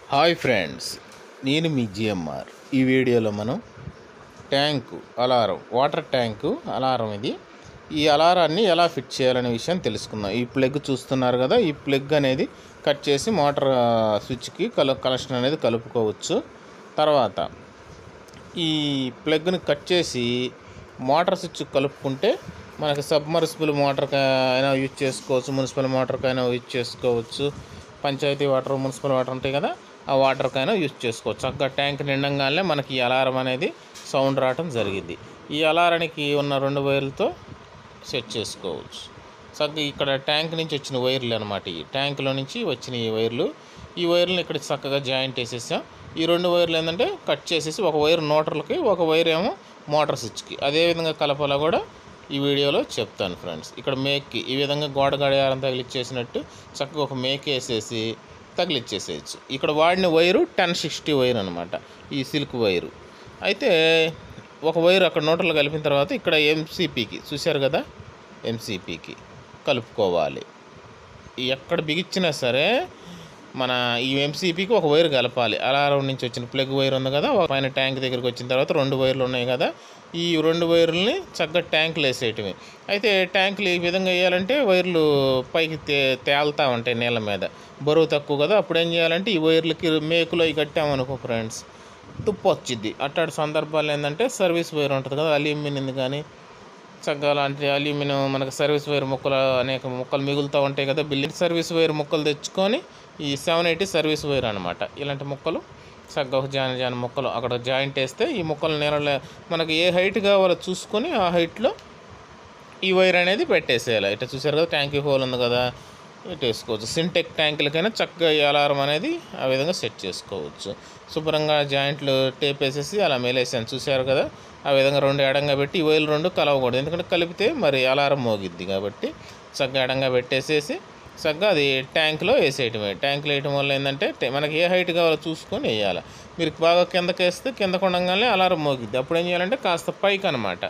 hi friends నేను మీ GMR ఈ వీడియోలో మనం tank alarm water tank alarm ఇది ఈ అలారాన్ని ఎలా ఫిట్ చేయాలనే విషయం తెలుసుకుందాం ఈ ప్లగ్ చూస్తున్నారు కదా ఈ ప్లగ్ అనేది కట్ చేసి మోటార్ ఆ, స్విచ్కి కల కనెక్షన్ అనేది కలుపుకోవచ్చు తర్వాత ఈ ప్లగ్ని కట్ చేసి మోటార్ స్విచ్ కలుపుకుంటే మనకి సబ్మర్సిబుల్ మోటార్కి అయినా యూజ్ చేసుకోవచ్చు మున్సిపల్ మోటార్కి అయినా యూజ్ చేసుకోవచ్చు పంచాయతీ వాటర్ మున్సిపల్ వాటర్ ఉంటాయి కదా ఆ వాటర్కైనా యూజ్ చేసుకోవచ్చు చక్కగా ట్యాంక్ నిండంగానే మనకి ఈ అలారం అనేది సౌండ్ రావటం జరిగింది ఈ అలారానికి ఉన్న రెండు వైర్లతో సెట్ చేసుకోవచ్చు చక్కగా ఇక్కడ ట్యాంక్ నుంచి వచ్చిన వైర్లు అనమాట ఈ ట్యాంకులో నుంచి వచ్చిన ఈ వైర్లు ఈ వైర్లను ఇక్కడ చక్కగా జాయింట్ వేసేసాం ఈ రెండు వైర్లు ఏంటంటే కట్ చేసేసి ఒక వైర్ మోటార్లకి ఒక వైర్ ఏమో మోటార్ స్విచ్కి అదే విధంగా కలపాలో కూడా ఈ వీడియోలో చెప్తాను ఫ్రెండ్స్ ఇక్కడ మేక్కి ఈ విధంగా గోడ గడియారం తగిలిచ్చేసినట్టు చక్కగా ఒక మేక్ వేసేసి తగిలిచ్చేసేయచ్చు ఇక్కడ వాడిన వైరు టెన్ సిక్స్టీ వైర్ అనమాట ఈ సిల్క్ వైరు అయితే ఒక వైర్ అక్కడ నోటర్లో కలిపిన తర్వాత ఇక్కడ ఎంసీపీకి చూశారు కదా ఎంసీపీకి కలుపుకోవాలి ఎక్కడ బిగించినా సరే మన ఈ ఎంసీపీకి ఒక వైర్ కలపాలి అలారం నుంచి వచ్చిన ప్లగ్ వైర్ ఉంది కదా ఒక పైన ట్యాంక్ దగ్గరికి వచ్చిన తర్వాత రెండు వైర్లు ఉన్నాయి కదా ఈ రెండు వైర్లని చక్కగా ట్యాంకులు వేసేయటమే అయితే ట్యాంకులు ఈ విధంగా వేయాలంటే వైర్లు పైకి తే తేలుతూ ఉంటాయి నీళ్ళ మీద బరువు తక్కువ కదా అప్పుడు ఏం చేయాలంటే ఈ వైర్లకి మేకులో అవి కట్టామనుకో ఫ్రెండ్స్ తుప్పు వచ్చింది అట్లాంటి సందర్భాలు ఏంటంటే సర్వీస్ వైర్ ఉంటుంది కదా అల్యూమినియం కానీ చక్కగా అలాంటి అల్యూమినియం మనకు సర్వీస్ వైర్ ముక్కలు అనేక ముక్కలు మిగులుతూ ఉంటాయి కదా బిల్డింగ్ సర్వీస్ వైర్ ముక్కలు తెచ్చుకొని ఈ సెవెన్ ఎయిటీ సర్వీస్ వైర్ అనమాట ఇలాంటి ముక్కలు చక్కగా ఒక జాయిన్ జాయిన్ ముక్కలు అక్కడ జాయింట్ వేస్తే ఈ ముక్కలు నీళ్ళ మనకి ఏ హైట్ కావాలో చూసుకొని ఆ హైట్లో ఈ వైర్ అనేది పెట్టేసేయాలి ఇట్లా చూసారు కదా ట్యాంకీ హోల్ ఉంది కదా ఇటు వేసుకోవచ్చు సింటెక్ ట్యాంకులకైనా చక్కగా ఈ అలారం అనేది ఆ విధంగా సెట్ చేసుకోవచ్చు శుభ్రంగా జాయింట్లు టేప్ వేసేసి అలా మేలేసాను చూసారు కదా ఆ విధంగా రెండు ఎడంగా పెట్టి ఈ వైర్లు రెండు కలవకూడదు ఎందుకంటే కలిపితే మరి అలారం మోగిద్ది కాబట్టి చక్కగా ఎడంగా పెట్టేసేసి చక్కగా అది ట్యాంక్లో వేసేయటమే ట్యాంక్లో వేయటం వల్ల ఏంటంటే టే- మనకి ఏ హైట్ కావాలో చూసుకొని వేయాలి మీరు బాగా కిందకి వేస్తే కింద కొండగానే అలారం మోగిద్ది అప్పుడు ఏం చేయాలంటే కాస్త పైకి అనమాట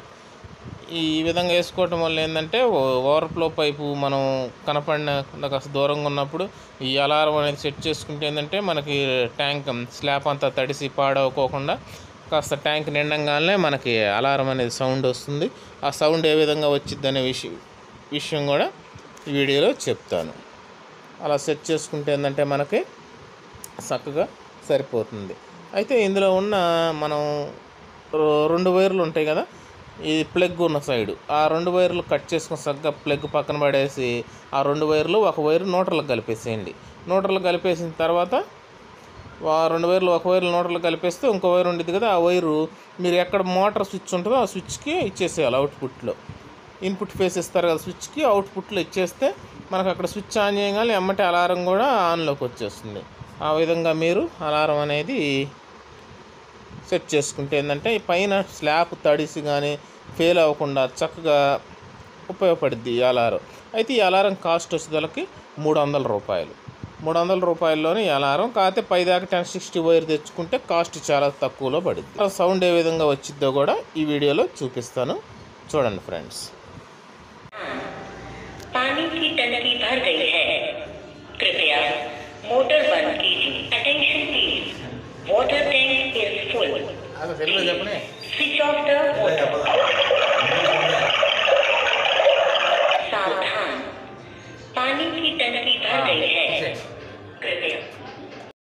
ఈ విధంగా వేసుకోవటం వల్ల ఏంటంటే ఓవర్ఫ్లో పైపు మనం కనపడిన కాస్త దూరంగా ఉన్నప్పుడు ఈ అలారం అనేది సెట్ చేసుకుంటే ఏంటంటే మనకి ట్యాంక్ స్లాబ్ అంతా తడిసి పాడవకోకుండా కాస్త ట్యాంక్ నిండంగానే మనకి అలారం అనేది సౌండ్ వస్తుంది ఆ సౌండ్ ఏ విధంగా వచ్చింది అనే విషయం విషయం కూడా ఈ వీడియోలో చెప్తాను అలా సెట్ చేసుకుంటే ఏంటంటే మనకి చక్కగా సరిపోతుంది అయితే ఇందులో ఉన్న మనం రో- రెండు వైర్లు ఉంటాయి కదా ఈ ప్లగ్ ఉన్న సైడు ఆ రెండు వైర్లు కట్ చేసుకుని చక్కగా ప్లగ్ పక్కన పడేసి ఆ రెండు వైర్లు ఒక వైరు నోటర్లకు కలిపేసేయండి నోటర్లు కలిపేసిన తర్వాత ఆ రెండు వైర్లు ఒక వైర్లు నోటర్లు కలిపేస్తే ఇంకో వైర్ ఉండేది కదా ఆ వైరు మీరు ఎక్కడ మోటార్ స్విచ్ ఉంటుందో ఆ స్విచ్కి ఇచ్చేసేయాలి అవుట్పుట్లో ఇన్పుట్ ఫేస్ ఇస్తారు కదా స్విచ్కి అవుట్పుట్లో ఇచ్చేస్తే మనకు అక్కడ స్విచ్ ఆన్ చేయగానే ఎమ్మటే అలారం కూడా ఆన్లోకి వచ్చేస్తుంది ఆ విధంగా మీరు అలారం అనేది సెట్ చేసుకుంటే ఏంటంటే ఈ పైన స్లాబ్ తడిసి కానీ ఫెయిల్ అవ్వకుండా చక్కగా ఉపయోగపడుద్ది ఈ అలారం అయితే ఈ అలారం కాస్ట్ వచ్చేదానికి మూడు వందల రూపాయలు మూడు వందల రూపాయల్లోనే ఈ అలారం కాకపోతే పైదాకా టెన్ సిక్స్టీ వైర్ తెచ్చుకుంటే కాస్ట్ చాలా తక్కువలో పడుద్ది ఆ సౌండ్ ఏ విధంగా వచ్చిద్దో కూడా ఈ వీడియోలో చూపిస్తాను చూడండి ఫ్రెండ్స్ पानी की टंकी भर गई है कृपया मोटर बंद कीजिए attention please water tank is full తెలుగులో చెప్పండి स्विच ऑफ द मोटर